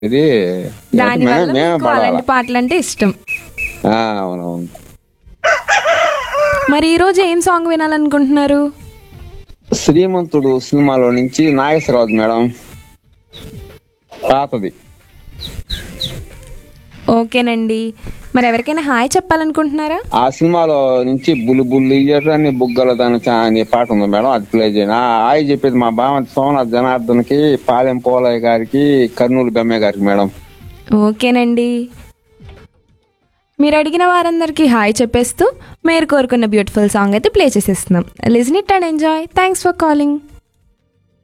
ఇది దానివల్ల మేమే- మేమే మీకు పడాలా అలాంటి పాటలు అంటే ఇష్టం ఆ, అవునవును మరి ఈ రోజు ఏం సాంగ్ వినాలనుకుంటున్నారు శ్రీమంతుడు సినిమాలో నుంచి నాగేశ్వరరావు మేడం పాతది ఓకేనండి మరి ఎవరికైనా హాయ్ చెప్పాలనుకుంటున్నారా ఆ సినిమాలో నుంచి బుల్లి బుల్లి ఇయర్ని బుగ్గల దాని అనే పాట ఉంది మేడం అది ప్లే చేయండి ఆ ఆయి చెప్పేది మా బావంతి సోమనాథ్ జనార్దన్కి పాలెం పోలయ్య గారికి కర్నూలు బెమ్మయ్య గారికి మేడం ఓకేనండి మీరు అడిగిన వారందరికీ హాయ్ చెప్పేస్తూ మీరు కోరుకున్న బ్యూటిఫుల్ సాంగ్ అయితే ప్లే చేసేస్తున్నాం listen it and enjoy thanks for calling